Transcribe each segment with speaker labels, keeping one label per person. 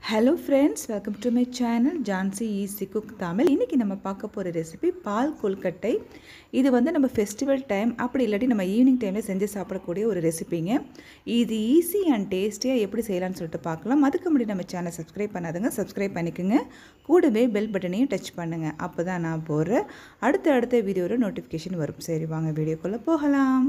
Speaker 1: hello friends welcome to my channel Jhansi easy cook Tamil இன்றைக்கி நம்ம பார்க்க போகிற ரெசிபி பால் கொல்கட்டை இது வந்து நம்ம ஃபெஸ்டிவல் டைம் அப்படி இல்லாட்டி நம்ம ஈவினிங் டைமில் செஞ்சு சாப்பிடக்கூடிய ஒரு ரெசிபிங்க இது ஈஸி அண்ட் டேஸ்டியாக எப்படி செய்யலாம்னு சொல்லிட்டு பார்க்கலாம் அதுக்கு முன்னாடி நம்ம சேனல் சப்ஸ்கிரைப் பண்ணாதுங்க சப்ஸ்கிரைப் பண்ணிக்கோங்க கூடவே பெல் பட்டனையும் டச் பண்ணுங்கள் அப்போ தான் நான் போடுற அடுத்த அடுத்த வீடியோவில் நோட்டிஃபிகேஷன் வரும் சரி வாங்க வீடியோக்குள்ளே போகலாம்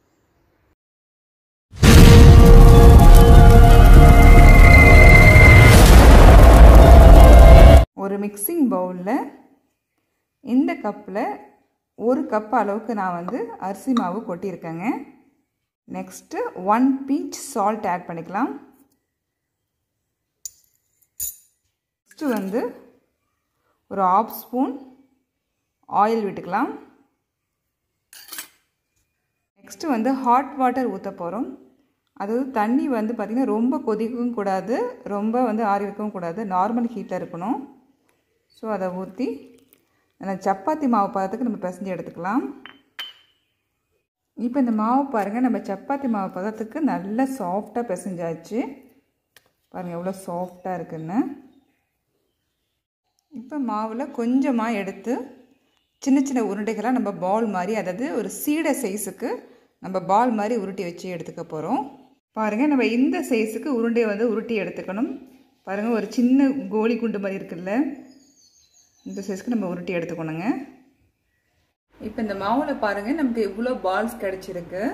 Speaker 1: ஒரு மிக்சிங் பவுலில் இந்த கப்பில் ஒரு கப் அளவுக்கு நான் வந்து அரிசி மாவு கொட்டியிருக்கேங்க next one pinch salt add பண்ணிக்கலாம் நெக்ஸ்ட்டு வந்து ஒரு ஆஃப் ஸ்பூன் ஆயில் விட்டுக்கலாம் நெக்ஸ்ட்டு வந்து ஹாட் வாட்டர் ஊற்ற போகிறோம் அதாவது தண்ணி வந்து பார்த்திங்கன்னா ரொம்ப கொதிக்கவும் கூடாது ரொம்ப வந்து ஆறி வைக்கவும் கூடாது நார்மல் ஹீட்டில் இருக்கணும் ஸோ அதை ஊற்றி அந்த சப்பாத்தி மாவு பதத்துக்கு நம்ம பிசைஞ்சு எடுத்துக்கலாம் இப்போ இந்த மாவு பாருங்கள் நம்ம சப்பாத்தி மாவு பதத்துக்கு நல்லா சாஃப்டாக பிசைஞ்சாச்சு பாருங்கள் எவ்வளோ சாஃப்டாக இருக்குன்னு இப்போ மாவில் கொஞ்சமாக எடுத்து சின்ன சின்ன உருண்டைகளாக நம்ம பால் மாதிரி அதாவது ஒரு சீடை சைஸுக்கு நம்ம பால் மாதிரி உருட்டி வச்சு எடுத்துக்க போகிறோம் பாருங்கள் நம்ம இந்த சைஸுக்கு உருண்டையை வந்து உருட்டி எடுத்துக்கணும் பாருங்கள் ஒரு சின்ன கோலி குண்டு மாதிரி இருக்குல்ல இந்த சைஸ்க்கு நம்ம உருட்டி எடுத்துக்கணுங்க இப்போ இந்த மாவில் பாருங்கள் நமக்கு எவ்வளோ பால்ஸ் கிடச்சிருக்கு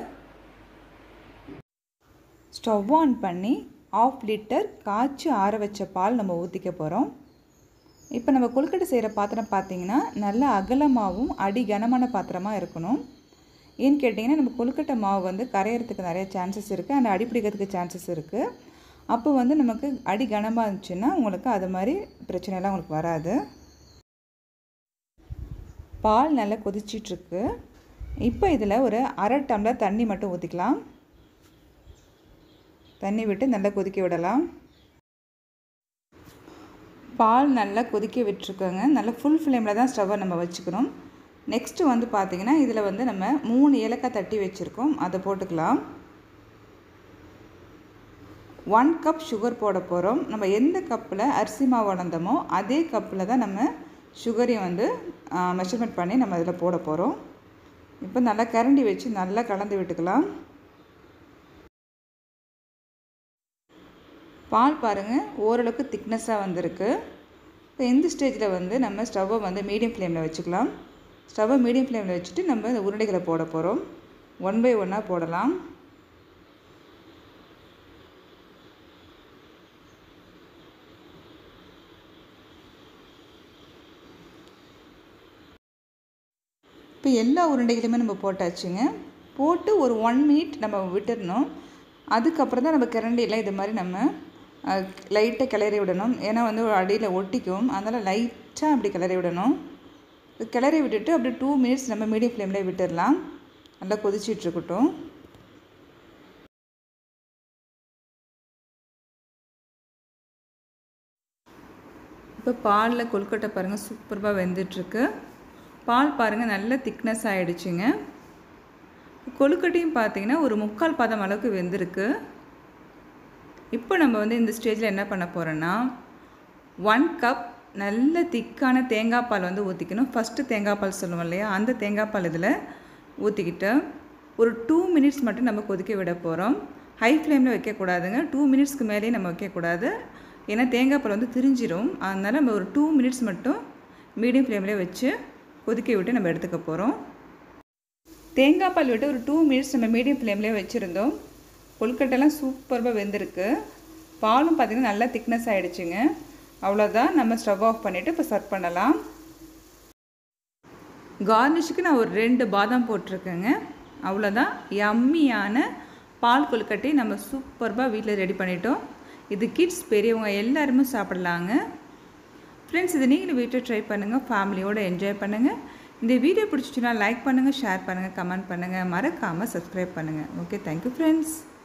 Speaker 1: ஸ்டவ் ஆன் பண்ணி ஆஃப் லிட்டர் காய்ச்சி ஆற வச்ச பால் நம்ம ஊற்றிக்க போகிறோம் இப்போ நம்ம கொழுக்கட்டை செய்கிற பாத்திரம் பார்த்தீங்கன்னா நல்ல அகலமாகவும் அடி கனமான பாத்திரமாக இருக்கணும் ஏன்னு கேட்டிங்கன்னா நம்ம கொழுக்கட்டை மாவு வந்து கரையிறதுக்கு நிறைய சான்சஸ் இருக்குது அண்ட் அடி பிடிக்கிறதுக்கு சான்சஸ் இருக்குது அப்போ வந்து நமக்கு அடி கனமாக இருந்துச்சுன்னா உங்களுக்கு அது மாதிரி பிரச்சனைலாம் உங்களுக்கு வராது பால் நல்லா கொதிச்சிட்ருக்கு இப்போ இதில் ஒரு அரை டம்ளர் தண்ணி மட்டும் ஊற்றிக்கலாம் தண்ணி விட்டு நல்லா கொதிக்க விடலாம் பால் நல்லா கொதிக்க விட்டுருக்கோங்க நல்லா ஃபுல் ஃப்ளேமில் தான் ஸ்டவ்வை நம்ம வச்சுக்கணும் நெக்ஸ்ட்டு வந்து பார்த்திங்கன்னா இதில் வந்து நம்ம மூணு ஏலக்காய் தட்டி வச்சுருக்கோம் அதை போட்டுக்கலாம் ஒன் கப் சுகர் போட போகிறோம் நம்ம எந்த கப்பில் அரிசி மாவு வளர்ந்தோமோ அதே கப்பில் தான் நம்ம சுகரையும் வந்து மெஷர்மெண்ட் பண்ணி நம்ம இதில் போட போகிறோம் இப்போ நல்லா கரண்டி வச்சு நல்லா கலந்து விட்டுக்கலாம் பால் பாருங்கள் ஓரளவுக்கு திக்னஸாக வந்திருக்கு இப்போ இந்த ஸ்டேஜில் வந்து நம்ம ஸ்டவ்வை வந்து மீடியம் ஃப்ளேமில் வச்சுக்கலாம் ஸ்டவ்வை மீடியம் ஃப்ளேமில் வச்சுட்டு நம்ம இந்த உருண்டைகளை போட போகிறோம் ஒன் பை ஒன்னாக போடலாம் இப்போ எல்லா உருண்டைகளுமே நம்ம போட்டாச்சுங்க போட்டு ஒரு ஒன் மினிட் நம்ம விட்டுடணும் அதுக்கப்புறம் தான் நம்ம கிரண்டியில் இது மாதிரி நம்ம லைட்டாக கிளறி விடணும் ஏன்னா வந்து அடியில் ஒட்டிக்கும் அதனால் லைட்டாக அப்படி கிளறி விடணும் கிளறி விட்டுட்டு அப்படியே டூ மினிட்ஸ் நம்ம மீடியம் ஃப்ளேமில் விட்டுடலாம் நல்லா கொதிச்சிட்ருக்கட்டும் இப்போ பாலில் கொழுக்கட்டை பாருங்கள் சூப்பராக வெந்துட்டுருக்கு பால் பாருங்கள் நல்ல திக்னஸ் ஆகிடுச்சுங்க கொழுக்கட்டையும் பார்த்தீங்கன்னா ஒரு முக்கால் பதம் அளவுக்கு வெந்திருக்கு இப்போ நம்ம வந்து இந்த ஸ்டேஜில் என்ன பண்ண போகிறோன்னா ஒன் கப் நல்ல திக்கான தேங்காய் பால் வந்து ஊற்றிக்கணும் ஃபஸ்ட்டு தேங்காய் பால் சொல்லுவோம் இல்லையா அந்த தேங்காய் பால் இதில் ஊற்றிக்கிட்டு ஒரு டூ மினிட்ஸ் மட்டும் நம்ம கொதிக்க விட போகிறோம் ஹை ஃப்ளேமில் வைக்கக்கூடாதுங்க டூ மினிட்ஸ்க்கு மேலேயே நம்ம வைக்கக்கூடாது ஏன்னா தேங்காய் பால் வந்து திரிஞ்சிரும் அதனால் நம்ம ஒரு டூ மினிட்ஸ் மட்டும் மீடியம் ஃப்ளேம்லேயே வச்சு கொதிக்க விட்டு நம்ம எடுத்துக்க போகிறோம் தேங்காய் பால் விட்டு ஒரு டூ மினிட்ஸ் நம்ம மீடியம் ஃப்ளேம்லேயே வச்சுருந்தோம் கொழுக்கட்டைலாம் சூப்பராக வெந்திருக்கு பாலும் பார்த்திங்கன்னா நல்லா திக்னஸ் ஆகிடுச்சுங்க அவ்வளோதான் நம்ம ஸ்டவ் ஆஃப் பண்ணிவிட்டு இப்போ சர்வ் பண்ணலாம் கார்னிஷுக்கு நான் ஒரு ரெண்டு பாதாம் போட்டிருக்கேங்க அவ்வளோதான் யம்மியான பால் கொழுக்கட்டை நம்ம சூப்பராக வீட்டில் ரெடி பண்ணிட்டோம் இது கிட்ஸ் பெரியவங்க எல்லாருமே சாப்பிட்லாங்க ஃப்ரெண்ட்ஸ் இது நீங்களும் வீட்டில் ட்ரை பண்ணுங்கள் ஃபேமிலியோடு என்ஜாய் பண்ணுங்கள் இந்த வீடியோ பிடிச்சிச்சுன்னா லைக் பண்ணுங்கள் ஷேர் பண்ணுங்கள் கமெண்ட் பண்ணுங்கள் மறக்காமல் சப்ஸ்கிரைப் பண்ணுங்கள் ஓகே தேங்க்யூ ஃப்ரெண்ட்ஸ்